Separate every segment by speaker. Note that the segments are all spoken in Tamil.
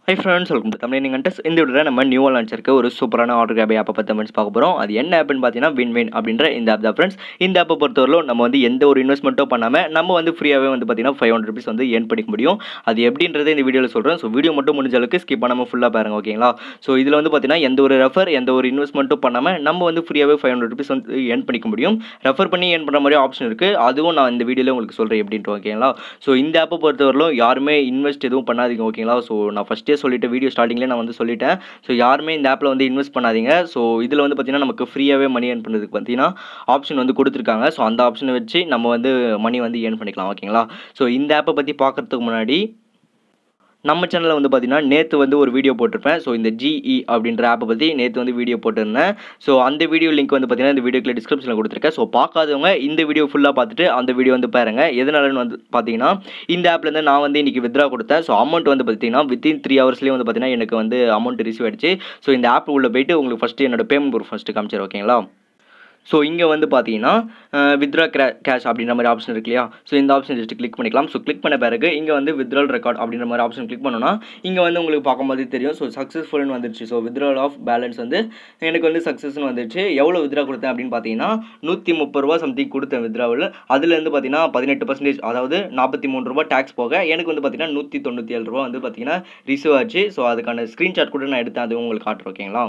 Speaker 1: high friends welcome to Tamil நீங்கள் இந்த வீடியோவில் நம்ம நியூவாக லான்ச் இருக்க ஒரு சூப்பரான ஆர்டர் கேப் ஆப்பை பற்றி ஃப்ரெண்ட்ஸ் பார்க்க போகிறோம் அது என்ன ஆப்னு பார்த்தீங்கன்னா வின் வின் அப்படின்ற இந்த ஆப் தான் ஃப்ரெண்ட்ஸ் இந்த ஆப்பை பொறுத்தவரையிலும் நம்ம வந்து எந்த ஒரு இன்வெஸ்ட்மெண்ட்டும் பண்ணாமல் நம்ம வந்து ஃப்ரீயாகவே வந்து பார்த்தீங்கன்னா ஃபைவ் ஹண்ட்ரட் ருபீஸ் வந்து ஏர்ன் பண்ணிக்க முடியும் அது எப்படின்றத இந்த வீடியோவில் சொல்கிறேன் ஸோ வீடியோ மட்டும் முடிஞ்ச அளவுக்கு ஸ்கிப் பண்ணாமல் ஃபுல்லாக பாருங்க ஓகேங்களா ஸோ இதில் வந்து பார்த்தீங்கன்னா எந்த ஒரு ரெஃபர் எந்த ஒரு இன்வெஸ்ட்மெண்ட்டும் பண்ணாமல் நம்ம வந்து ஃப்ரீயாகவே ஃபைவ் ஹண்ட்ரட் ருபீஸ் வந்து ஏர்ன் பண்ணிக்க முடியும் ரெஃபர் பண்ணி ஏர்ன் பண்ணுற மாதிரி ஆப்ஷன் இருக்குது அதுவும் நான் இந்த வீடியோவில் உங்களுக்கு சொல்கிறேன் எப்படின்ட்டு ஓகேங்களா ஸோ இந்த ஆப்பை பொறுத்தவரையிலும் யாருமே இன்வெஸ்ட் எதுவும் பண்ணாதீங்க ஓகேங்களா ஸோ நான் ஃபஸ்ட்டே சொல்லிட்டு வீடியோ ஸ்டார்டிங்லேயே நான் வந்து சொல்லிட்டேன் ஸோ யாருமே இந்த ஆப்பில் வந்து இன்வெஸ்ட் பண்ணாதீங்க ஸோ இதில் வந்து பார்த்தீங்கன்னா நமக்கு ஃப்ரீயாகவே மணி ஏர்ன் பண்ணுறதுக்கு பார்த்தீங்கன்னா ஆப்ஷன் வந்து கொடுத்துருக்காங்க ஸோ அந்த ஆப்ஷனை வச்சு நம்ம வந்து மணி வந்து ஏர்ன் பண்ணிக்கலாம் ஓகேங்களா ஸோ இந்த ஆப்பை பற்றி பார்க்குறதுக்கு முன்னாடி நம்ம சேனலில் வந்து பார்த்தீங்கன்னா நேற்று வந்து ஒரு வீடியோ போட்டிருப்பேன் ஸோ இந்த ஜிஇ அப்படின்ற ஆப்பை பற்றி நேற்று வந்து வீடியோ போட்டிருந்தேன் ஸோ அந்த வீடியோ லிங்க் வந்து பார்த்தீங்கன்னா இந்த வீடியோக்குள்ள டிஸ்கிரிப்ஷனில் கொடுத்துருக்கேன் ஸோ பார்க்காதவங்க இந்த வீடியோ ஃபுல்லாக பார்த்துட்டு அந்த வீடியோ வந்து பாருங்க எதனாலன்னு வந்து பார்த்தீங்கன்னா இந்த ஆப்லேருந்து நான் வந்து இன்றைக்கி வித்ரா கொடுத்தேன் ஸோ அமௌண்ட் வந்து பார்த்தீங்கன்னா வித்தின் த்ரீ ஹவர்ஸ்லேயே வந்து பார்த்தீங்கன்னா எனக்கு வந்து அமௌண்ட் ரிசீவ் ஆயிடுச்சு ஸோ இந்த ஆப் உள்ளே போயிட்டு உங்களுக்கு ஃபஸ்ட்டு என்னோட பேமெண்ட் ப்ரூஃப் ஃபஸ்ட்டு காமிச்சிரு ஓகேங்களா ஸோ இங்கே வந்து பார்த்தீங்கன்னா வித்ரா கிரா கேஷ் அப்படின்ற மாதிரி ஆப்ஷன் இருக்கு இல்லையா ஸோ இந்த ஆப்ஷன் ஜஸ்ட் கிளிக் பண்ணிக்கலாம் ஸோ கிளிக் பண்ண பிறகு இங்கே வந்து வித்ரால் ரெக்கார்ட் அப்படின்ற மாதிரி ஆப்ஷன் கிளிக் பண்ணோன்னா இங்கே வந்து உங்களுக்கு பார்க்கும்போது தெரியும் ஸோ சக்ஸஸ்ஃபுல்னு வந்துருச்சு ஸோ வித்ரால் ஆஃப் பேலன்ஸ் வந்து எனக்கு வந்து சக்ஸஸ்னு வந்துருச்சு எவ்வளோ வித்ரா கொடுத்தேன் அப்படின்னு பார்த்தீங்கன்னா நூற்றி முப்பது ரூபா சம்திங் கொடுத்தேன் வித்ராவில் அதுலேருந்து பார்த்தீங்கன்னா பதினெட்டு பர்சன்டேஜ் அதாவது நாற்பத்தி மூணு ரூபா டேக்ஸ் போக எனக்கு வந்து பார்த்தீங்கன்னா நூற்றி தொண்ணூற்றி ஏழு ரூபா வந்து பார்த்தீங்கன்னா ரிசீவ் ஆச்சு ஸோ அதுக்கான ஸ்க்ரீன்ஷாட் கூட நான் எடுத்தேன் அது உங்களுக்கு காட்டுறேன் ஓகேங்களா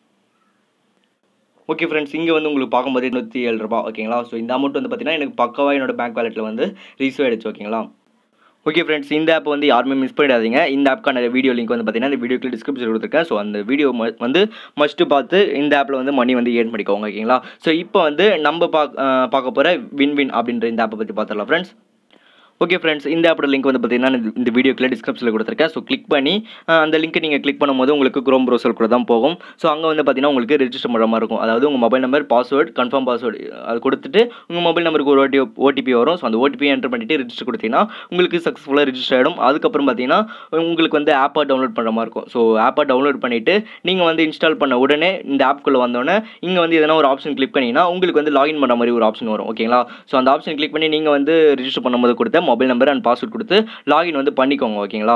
Speaker 1: ஓகே ஃப்ரெண்ட்ஸ் இங்கே வந்து உங்களுக்கு பார்க்கும்போது நூற்றி ஏழு ரூபா ஓகேங்களா ஸோ இந்த அமௌண்ட் வந்து பார்த்தீங்கன்னா எனக்கு பக்கவாக என்னோட பேங்க் வேலெட்டில் வந்து ரிசீவ் ஆகிடுச்சு ஓகேங்களா ஓகே ஃப்ரெண்ட்ஸ் இந்த ஆப் வந்து யாருமே மிஸ் பண்ணிடாதீங்க இந்த ஆப்க்கான வீடியோ லிங்க் வந்து பார்த்தீங்கன்னா இந்த வீடியோக்கு டிஸ்கிரிப்ஷன் கொடுத்துருக்கேன் ஸோ அந்த வீடியோ வந்து மஸ்ட்டு பார்த்து இந்த ஆப்பில் வந்து மணி வந்து ஏர்ன் பண்ணிக்கோங்க ஓகேங்களா ஸோ இப்போ வந்து நம்ம பார்க்க பார்க்க போகிற வின் வின் அப்படின்ற இந்த ஆப்பை பற்றி பார்த்துடலாம் ஃப்ரெண்ட்ஸ் ஓகே ஃப்ரெண்ட்ஸ் இந்த ஆப்போட லிங்க் வந்து பார்த்தீங்கன்னா இந்த வீடியோக்குள்ள டிஸ்கிரிப்ஷனில் கொடுத்துருக்கேன் ஸோ கிளிக் பண்ணி அந்த லிங்க்கை நீங்கள் கிளிக் பண்ணும்போது உங்களுக்கு க்ரோம் ப்ரௌசர் கூட தான் போகும் ஸோ அங்கே வந்து பார்த்தீங்கன்னா உங்களுக்கு ரெஜிஸ்டர் பண்ணுற மாதிரி இருக்கும் அதாவது உங்கள் mobile number password confirm password அது கொடுத்துட்டு உங்கள் மொபைல் நம்பருக்கு ஒரு ஓடி ஓடிபி வரும் ஸோ அந்த ஓடிபி என்டர் பண்ணிவிட்டு ரெஜிஸ்டர் கொடுத்தீங்கன்னா உங்களுக்கு சக்ஸஸ்ஃபுல்லாக ரெஜிஸ்டர் ஆகிடும் அதுக்கப்புறம் பார்த்தீங்கன்னா உங்களுக்கு வந்து ஆப்பை டவுன்லோட் பண்ணுற மாதிரி இருக்கும் ஸோ ஆப்பை டவுன்லோட் பண்ணிவிட்டு நீங்கள் வந்து இன்ஸ்டால் பண்ண உடனே இந்த ஆப்குள்ளே வந்தோடனே இங்கே வந்து எதனா ஒரு ஆப்ஷன் கிளிக் பண்ணிங்கன்னா உங்களுக்கு வந்து லாகின் பண்ணுற மாதிரி ஒரு ஆப்ஷன் வரும் ஓகேங்களா ஸோ அந்த ஆப்ஷன் கிளிக் பண்ணி நீங்கள் வந்து ரெஜிஸ்டர் பண்ணும்போது கொடுத்த மொபைல் நம்பர் அண்ட் பாஸ்வேர்ட் கொடுத்து லாகின் வந்து பண்ணிக்கோங்க ஓகேங்களா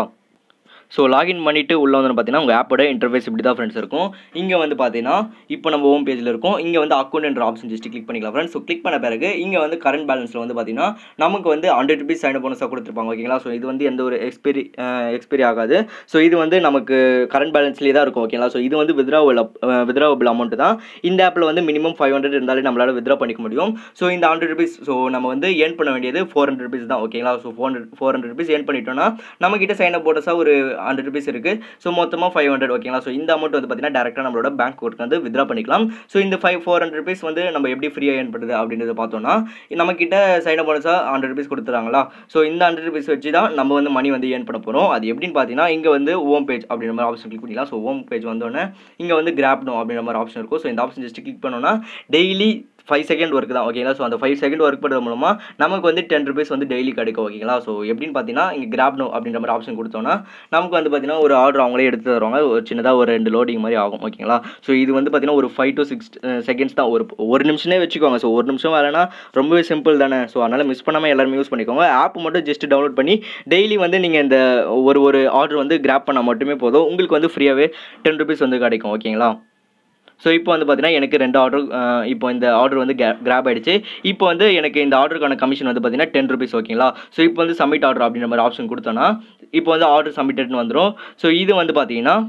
Speaker 1: ஸோ லாகின் பண்ணிவிட்டு உள்ள வந்து பார்த்தீங்கன்னா உங்கள் ஆப்போட இன்டர்ஃபேஸ் இப்படி தான் ஃப்ரெண்ட்ஸ் இருக்கும் இங்கே வந்து பார்த்தீங்கன்னா இப்போ நம்ம ஹோம் பேஜில் இருக்கும் இங்கே வந்து அக்கௌண்ட் என்ற ஆப்ஷன் ஜஸ்ட் கிளிக் பண்ணிக்கலாம் ஃப்ரெண்ட்ஸ் ஸோ கிளிக் பண்ண பிறகு இங்கே வந்து கரண்ட் பேலன்ஸில் வந்து பார்த்தீங்கன்னா நமக்கு வந்து ஹண்ட்ரட் ருபீஸ் சைன் போனஸாக கொடுத்துருப்பாங்க ஓகேங்களா ஸோ இது வந்து எந்த ஒரு எக்ஸ்பெரி எக்ஸ்பெரி ஆகாது ஸோ இது வந்து நமக்கு கரண்ட் பேலன்ஸ்லேயே தான் இருக்கும் ஓகேங்களா ஸோ இது வந்து வித்ராவல் வித்ராவபிள் அமௌண்ட் தான் இந்த ஆப்பில் வந்து மினிமம் ஃபைவ் ஹண்ட்ரட் இருந்தாலே நம்மளால் வித்ரா பண்ணிக்க முடியும் ஸோ இந்த ஹண்ட்ரட் ருபீஸ் ஸோ நம்ம வந்து ஏர்ன் பண்ண வேண்டியது ஃபோர் ஹண்ட்ரட் ருபீஸ் தான் ஓகேங்களா so four hundred four hundred rupees earn பண்ணிட்டோம்னா நம்மக்கிட்ட சைன் அப் போனஸாக ஒரு ஹண்ட்ரட் ருபீஸ் இருக்குது ஸோ மொத்தமாக ஃபைவ் ஹண்ட்ரட் ஓகேங்களா ஸோ இந்த அமௌண்ட் வந்து பார்த்தீங்கன்னா டேரெக்டாக நம்மளோட பேங்க் அக்கௌண்ட் வந்து வித்ரா பண்ணிக்கலாம் ஸோ இந்த ஃபைவ் ஃபோர் ஹண்ட்ரட் ருபீஸ் வந்து நம்ம எப்படி ஃப்ரீயாக ஏர்ன் பண்ணுறது அப்படின்றத பார்த்தோம்னா நம்மக்கிட்ட சைன் அப் போனஸாக ஹண்ட்ரட் ருபீஸ் கொடுத்துறாங்களா ஸோ இந்த ஹண்ட்ரட் ருபீஸ் வச்சு தான் நம்ம வந்து மணி வந்து ஏர்ன் பண்ண போகிறோம் அது எப்படின்னு பார்த்தீங்கன்னா இங்கே வந்து ஹோம் பேஜ் அப்படின்ற மாதிரி ஆப்ஷன் கிளிக் பண்ணிக்கலாம் ஸோ ஹோம் பேஜ் வந்தோடனே இங்கே வந்து கிராப்னோ அப்படின்ற மாதிரி ஆப்ஷன் இருக்கும் ஸோ இந்த ஆப்ஷன் ஜஸ்ட் கிளிக் பண்ணோன்னா டெய்லி ஃபைவ் செகண்ட் ஒர்க் தான் ஓகேங்களா ஸோ அந்த ஃபைவ் செகண்ட் ஒர்க் பண்ணுறது மூலமாக நமக்கு வந்து டென் ருபீஸ் வந்து டெய்லி கிடைக்கும் ஓகேங்களா ஸோ எப்படின்னு பார்த்தீங்கன்னா இங்கே கிராப் நோ அப்படின்ற மாதிரி ஆப்ஷன் கொடுத்தோன்னா நமக்கு வந்து பார்த்தீங்கன்னா ஒரு ஆர்டர் அவங்களே எடுத்து தருவாங்க ஒரு சின்னதாக ஒரு ரெண்டு லோடிங் மாதிரி ஆகும் ஓகேங்களா ஸோ இது வந்து பார்த்தீங்கன்னா ஒரு ஃபைவ் டு சிக்ஸ் செகண்ட்ஸ் தான் ஒரு ஒரு நிமிஷமே வச்சுக்கோங்க ஸோ ஒரு நிமிஷம் வரலனா ரொம்பவே சிம்பிள் தானே ஸோ அதனால் மிஸ் பண்ணாமல் எல்லாருமே யூஸ் பண்ணிக்கோங்க ஆப் மட்டும் ஜஸ்ட் டவுன்லோட் பண்ணி டெய்லி வந்து நீங்கள் இந்த ஒரு ஒரு ஆர்டர் வந்து கிராப் பண்ணால் மட்டுமே போதும் உங்களுக்கு வந்து ஃப்ரீயாகவே டென் ருபீஸ் வந்து கிடைக்கும் ஓகேங்களா ஸோ இப்போ வந்து பார்த்தீங்கன்னா எனக்கு ரெண்டு ஆர்டர் இப்போ இந்த ஆர்டர் வந்து கிராப் ஆகிடுச்சு இப்போ வந்து எனக்கு இந்த ஆர்டருக்கான கமிஷன் வந்து பார்த்தீங்கன்னா டென் ருபீஸ் ஓகேங்களா ஸோ இப்போ வந்து சப்மிட் ஆர்டர் அப்படின்ற மாதிரி ஆப்ஷன் கொடுத்தோன்னா இப்போ வந்து ஆர்டர் சப்மிட்டட்னு வந்துடும் ஸோ இது வந்து பார்த்தீங்கன்னா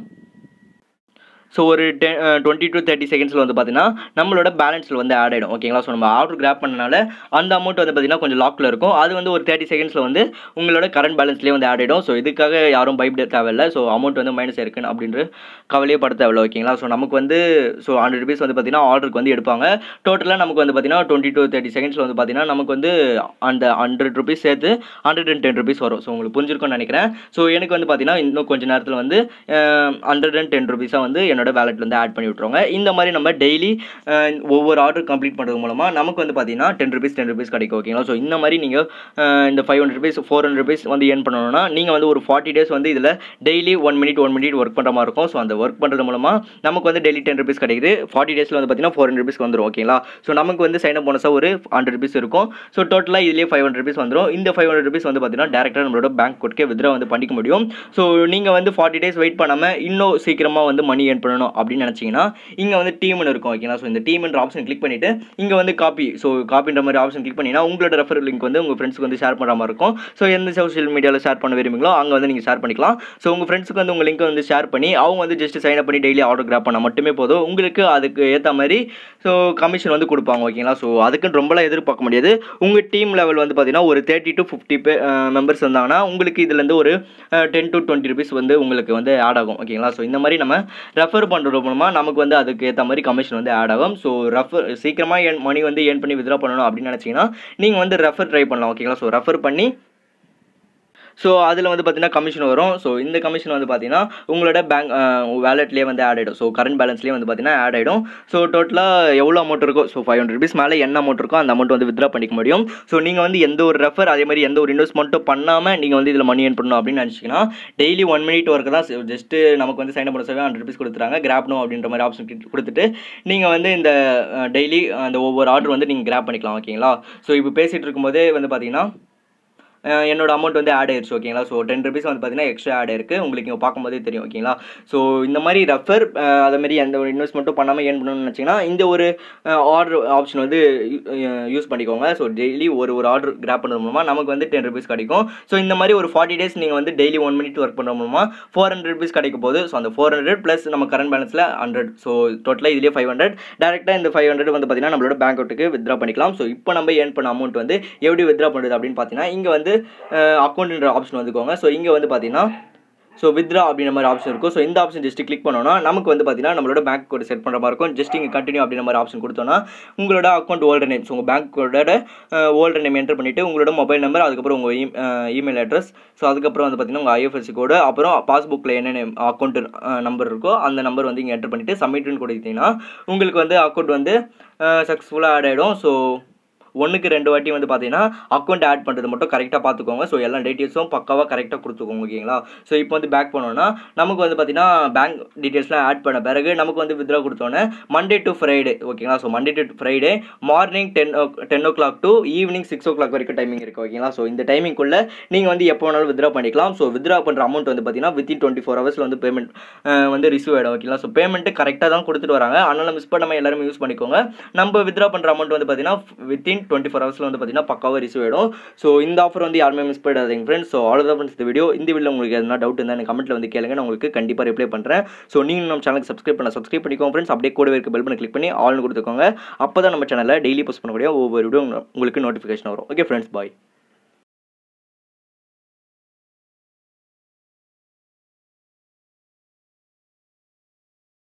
Speaker 1: ஸோ ஒரு டென் டுவெண்ட்டி டு தேர்ட்டி செகண்ட்ஸில் வந்து பார்த்தீங்கன்னா நம்மளோட பேலன்ஸில் வந்து ஆட் ஆகிடும் ஓகேங்களா ஸோ நம்ம ஆர்டர் கிராப் பண்ணனால அந்த அமௌண்ட் வந்து பார்த்தீங்கன்னா கொஞ்சம் லாக்கில் இருக்கும் அது வந்து ஒரு தேர்ட்டி செகண்ட்ஸில் வந்து உங்களோட கரண்ட் பேலன்ஸ்லேயே வந்து ஆட் ஆகிடும் ஸோ இதுக்காக யாரும் பயப்பட தேவையில்லை ஸோ அமௌண்ட் வந்து மைனஸ் இருக்குன்னு அப்படின்ற கவலையே பட தேவையில்ல ஓகேங்களா ஸோ நமக்கு வந்து ஸோ ஹண்ட்ரட் ருபீஸ் வந்து பார்த்தீங்கன்னா ஆர்டருக்கு வந்து எடுப்பாங்க டோட்டலாக நமக்கு வந்து பார்த்தீங்கன்னா டுவெண்ட்டி டு தேர்ட்டி செகண்ட்ஸில் வந்து பார்த்தீங்கன்னா நமக்கு வந்து அந்த ஹண்ட்ரட் ருபீஸ் சேர்த்து ஹண்ட்ரட் அண்ட் டென் ருபீஸ் வரும் ஸோ உங்களுக்கு புரிஞ்சிருக்கும்னு நினைக்கிறேன் ஸோ எனக்கு வந்து பார்த்தீங்கன்னா இன்னும் கொஞ்சம் நேரத்தில் வந்து ஹண்ட்ரட் அண்ட் டென் ருபீஸாக வந்து என்னோட வேலெட்ல வந்து ஆட் பண்ணி விட்ருவாங்க இந்த மாதிரி நம்ம டெய்லி ஒவ்வொரு ஆர்டர் கம்ப்ளீட் பண்ணுறது மூலமாக நமக்கு வந்து பார்த்தீங்கன்னா டென் ருபீஸ் டென் ருபீஸ் கிடைக்கும் ஓகேங்களா ஸோ இந்த மாதிரி நீங்கள் இந்த five hundred rupees four hundred rupees வந்து ஏர்ன் பண்ணணும்னா நீங்கள் வந்து ஒரு ஃபார்ட்டி டேஸ் வந்து இதில் daily one minute one minute work பண்ணுற மாதிரி இருக்கும் ஸோ அந்த ஒர்க் பண்ணுறது மூலமாக நமக்கு வந்து டெய்லி டென் ருபீஸ் கிடைக்குது ஃபார்ட்டி டேஸில் வந்து பார்த்தீங்கன்னா ஃபோர் ஹண்ட்ரட் ருபீஸ் வந்துடும் ஓகேங்களா ஸோ நமக்கு வந்து சைன் அப் போனஸாக ஒரு ஹண்ட்ரட் ருபீஸ் இருக்கும் ஸோ டோட்டலாக இதுலேயே ஃபைவ் ஹண்ட்ரட் ருபீஸ் வந்துடும் இந்த ஃபைவ் ஹண்ட்ரட் ருபீஸ் வந்து பார்த்தீங்கன்னா டேரெக்டாக நம்மளோட பேங்க் கொடுக்கே வித்ரா வந்து பண்ணிக்க முடியும் ஸோ நீங்கள் வந்து ஃபார்ட்டி டேஸ் வெயிட் பண்ணாமல் இன்னும் சீக்கிரமாக வந்து மணி ஏர்ன் பண்ணணும் அப்படின்னு நினச்சிங்கன்னா இங்கே வந்து டீம்னு இருக்கும் ஓகேங்களா ஸோ இந்த டீம்ன்ற ஆப்ஷன் கிளிக் பண்ணிவிட்டு இங்கே வந்து காப்பி ஸோ காப்பின்ற மாதிரி ஆப்ஷன் கிளிக் பண்ணிங்கன்னா உங்களோட ரெஃபர் லிங்க் வந்து உங்கள் ஃப்ரெண்ட்ஸ்க்கு வந்து ஷேர் பண்ணுற மாதிரி இருக்கும் ஸோ எந்த சோஷியல் மீடியாவில் ஷேர் பண்ண விரும்புங்களோ அங்கே வந்து நீங்கள் ஷேர் பண்ணிக்கலாம் ஸோ உங்கள் ஃப்ரெண்ட்ஸுக்கு வந்து உங்கள் லிங்க் வந்து ஷேர் பண்ணி அவங்க வந்து ஜஸ்ட் சைன் அப் பண்ணி டெய்லி ஆர்டர் கிராப் பண்ணால் மட்டுமே போதும் உங்களுக்கு அதுக்கு ஏற்ற மாதிரி ஸோ கமிஷன் வந்து கொடுப்பாங்க ஓகேங்களா ஸோ அதுக்குன்னு ரொம்பலாம் எதிர்பார்க்க முடியாது உங்கள் டீம் லெவல் வந்து பார்த்தீங்கன்னா ஒரு thirty to fifty pay members இருந்தாங்கன்னா உங்களுக்கு இதுலேருந்து ஒரு டென் டு டுவெண்ட்டி ருபீஸ் வந்து உங்களுக்கு வந்து ஆட் ஆகும் ஓகேங்களா ஸோ இந்த மாதிரி நம்ம ரெஃபர் பண்ணுறது மூலமாக நமக்கு வந்து அதுக்கு ஏற்ற மாதிரி கமிஷன் வந்து ஆட் ஆகும் ஸோ ரெஃபர் சீக்கிரமாக ஏன் மணி வந்து ஏர்ன் பண்ணி வித்ரா பண்ணணும் அப்படின்னு நினச்சிங்கன்னா நீங்கள் வந்து ரெஃபர் ட்ரை பண்ணலாம் ஓகேங்களா ஸோ ரெஃபர் பண்ணி ஸோ அதில் வந்து பார்த்தீங்கன்னா கமிஷன் வரும் ஸோ இந்த கமிஷன் வந்து பார்த்தீங்கன்னா உங்களோட பேங்க் வேலெட்லேயே வந்து ஆட் ஆகிடும் ஸோ கரண்ட் பேலன்ஸ்லேயே வந்து பார்த்தீங்கன்னா ஆட் ஆகிடும் ஸோ டோட்டலாக எவ்வளோ அமௌண்ட் இருக்கோ ஸோ ஃபைவ் ஹண்ட்ரட் ருபீஸ் மேலே என்ன அமௌண்ட் இருக்கோ அந்த அமௌண்ட் வந்து வித்ரா பண்ணிக்க முடியும் ஸோ நீங்கள் வந்து எந்த ஒரு ரெஃபர் அதே மாதிரி எந்த ஒரு இன்வெஸ்ட்மெண்ட்டும் பண்ணாமல் நீங்கள் வந்து இதில் மணி ஏர்ன் பண்ணணும் அப்படின்னு நினச்சிங்கன்னா டெய்லி ஒன் மினிட் ஒர்க்கு தான் ஜஸ்ட்டு நமக்கு வந்து சைன் அப் பண்ண சொல்லி ஹண்ட்ரட் ருபீஸ் கொடுத்துறாங்க கிராப்னோ அப்படின்ற மாதிரி ஆப்ஷன் கொடுத்துட்டு நீங்கள் வந்து இந்த டெய்லி அந்த ஒவ்வொரு ஆர்டர் வந்து நீங்கள் கிராப் பண்ணிக்கலாம் ஓகேங்களா ஸோ இப்போ பேசிகிட்டு இருக்கும்போதே வந்து பார்த்தீங்கன்னா என்னோட அமௌண்ட் வந்து ஆட் ஆயிடுச்சு ஓகேங்களா ஸோ டென் ருபீஸ் வந்து பார்த்தீங்கன்னா எக்ஸ்ட்ரா ஆட் ஆயிருக்கு உங்களுக்கு இங்கே பார்க்கும்போதே தெரியும் ஓகேங்களா ஸோ இந்த மாதிரி ரெஃபர் அதேமாரி எந்த ஒரு இன்வெஸ்ட்மெண்ட்டும் பண்ணாமல் ஏன் பண்ணணும்னு நினச்சிங்கன்னா இந்த ஒரு ஆர்டர் ஆப்ஷன் வந்து யூஸ் பண்ணிக்கோங்க ஸோ டெய்லி ஒரு ஒரு ஆர்டர் கிராப் பண்ணுறது மூலமாக நமக்கு வந்து டென் ருபீஸ் கிடைக்கும் ஸோ இந்த மாதிரி ஒரு ஃபார்ட்டி டேஸ் நீங்கள் வந்து டெய்லி ஒன் மினிட் ஒர்க் பண்ணுற மூலமாக ஃபோர் ஹண்ட்ரட் ருபீஸ் கிடைக்கும் போது ஸோ அந்த ஃபோர் ஹண்ட்ரட் ப்ளஸ் நம்ம கரண்ட் பேலன்ஸில் ஹண்ட்ரட் ஸோ டோட்டலாக இதுலேயே ஃபைவ் ஹண்ட்ரட் டேரெக்டாக இந்த ஃபைவ் ஹண்ட்ரட் வந்து பார்த்தீங்கன்னா நம்மளோட பேங்க் அக்கௌண்ட்டுக்கு வித்ரா பண்ணிக்கலாம் ஸோ இப்போ நம்ம ஏர்ன் பண்ண அமௌண்ட் வந்து எப்படி வித்ரா பண்ணுறது அப்படின்னு பார்த்தீங்கன்னா இங்கே வந்து அக்கௌண்ட்ன்ற ஆப்ஷன் வந்துக்கோங்க ஸோ இங்கே வந்து பார்த்தீங்கன்னா ஸோ வித்ரா அப்படின்ற மாதிரி ஆப்ஷன் இருக்கும் ஸோ இந்த ஆப்ஷன் ஜஸ்ட் கிளிக் பண்ணோன்னா நமக்கு வந்து பார்த்தீங்கன்னா நம்மளோட பேங்க் கோட் செட் பண்ணுற மாதிரி இருக்கும் ஜஸ்ட் இங்கே கண்டினியூ அப்படின்ற மாதிரி ஆப்ஷன் கொடுத்தோன்னா உங்களோட அக்கௌண்ட் ஓல்டர் நேம் ஸோ உங்கள் பேங்க்கோட ஓல்டர் நேம் என்டர் பண்ணிவிட்டு உங்களோட மொபைல் நம்பர் அதுக்கப்புறம் உங்கள் இமெயில் அட்ரஸ் ஸோ அதுக்கப்புறம் வந்து பார்த்தீங்கன்னா உங்கள் ஐஎஃப்எஸ்சி கோடு அப்புறம் பாஸ்புக்கில் என்ன அக்கௌண்ட் நம்பர் இருக்கோ அந்த நம்பர் வந்து இங்கே என்டர் பண்ணிவிட்டு சப்மிட்னு கொடுத்தீங்கன்னா உங்களுக்கு வந்து அக்கௌண்ட் வந்து சக்ஸஸ்ஃபுல்லாக ஆட் ஆகிடும் ஸோ ஒன்றுக்கு ரெண்டு வாட்டி வந்து பார்த்தீங்கன்னா அக்கௌண்ட் ஆட் பண்ணுறது மட்டும் கரெக்டாக பார்த்துக்கோங்க ஸோ எல்லா டீட்டெயில்ஸும் பக்காவாக கரெக்டாக கொடுத்துக்கோங்க ஓகேங்களா ஸோ இப்போ வந்து பேக் பண்ணோன்னா நமக்கு வந்து பார்த்தீங்கன்னா பேங்க் டீட்டெயில்ஸ்லாம் ஆட் பண்ண பிறகு நமக்கு வந்து வித்ரா கொடுத்தோன்னே மண்டே டு ஃப்ரைடே ஓகேங்களா so Monday to Friday morning ten o ten o'clock to evening six o'clock வரைக்கும் டைமிங் இருக்குது ஓகேங்களா ஸோ இந்த டைமிங்குள்ளே நீங்கள் வந்து எப்போ வேணாலும் வித்ரா பண்ணிக்கலாம் ஸோ வித்ரா பண்ணுற அமௌண்ட் வந்து பார்த்தீங்கன்னா வித்தின் டுவெண்ட்டி ஃபோர் ஹவர்ஸில் வந்து பேமெண்ட் வந்து ரிசீவ் ஆகிடும் ஓகேங்களா ஸோ பேமெண்ட்டு கரெக்டாக தான் கொடுத்துட்டு வராங்க அதனால் மிஸ் பண்ணாமல் எல்லாருமே யூஸ் பண்ணிக்கோங்க நம்ம வித்ரா பண்ணுற அமௌண்ட் வந்து பார்த்தீங்கன்னா வித்தின் டுவெண்ட்டி ஃபோர் ஹவர்ஸில் வந்து பார்த்தீங்கன்னா பக்காவாக ரிசீவ் ஆகிடும் ஸோ இந்த ஆஃபர் வந்து யாருமே மிஸ் பண்ணிடாதீங்க ஃப்ரெண்ட்ஸ் ஸோ அவ்வளோ ஃப்ரெண்ட்ஸ் இந்த வீடியோ இந்த வீடியோ உங்களுக்கு எதனா டவுட் இருந்தால் எனக்கு கமெண்ட்டில் வந்து கேளுங்க நான் உங்களுக்கு கண்டிப்பாக ரிப்ளை பண்ணுறேன் ஸோ நீங்கள் நம்ம சேனலுக்கு சப்ஸ்கிரைப் பண்ண சப்ஸ்கிரைப் பண்ணிக்கோங்க ஃப்ரெண்ட்ஸ் அப்படியே கூட இருக்க பெல் பண்ணி கிளிக் பண்ணி ஆல்னு கொடுத்துக்கோங்க அப்போ தான் நம்ம சேனலில் டெய்லி போஸ்ட் பண்ணக்கூடிய ஒவ்வொரு வீடியோ உங்களுக்கு நோட்டிஃபிகேஷன் வரும் ஓகே ஃப்ரெண்ட்ஸ் பாய்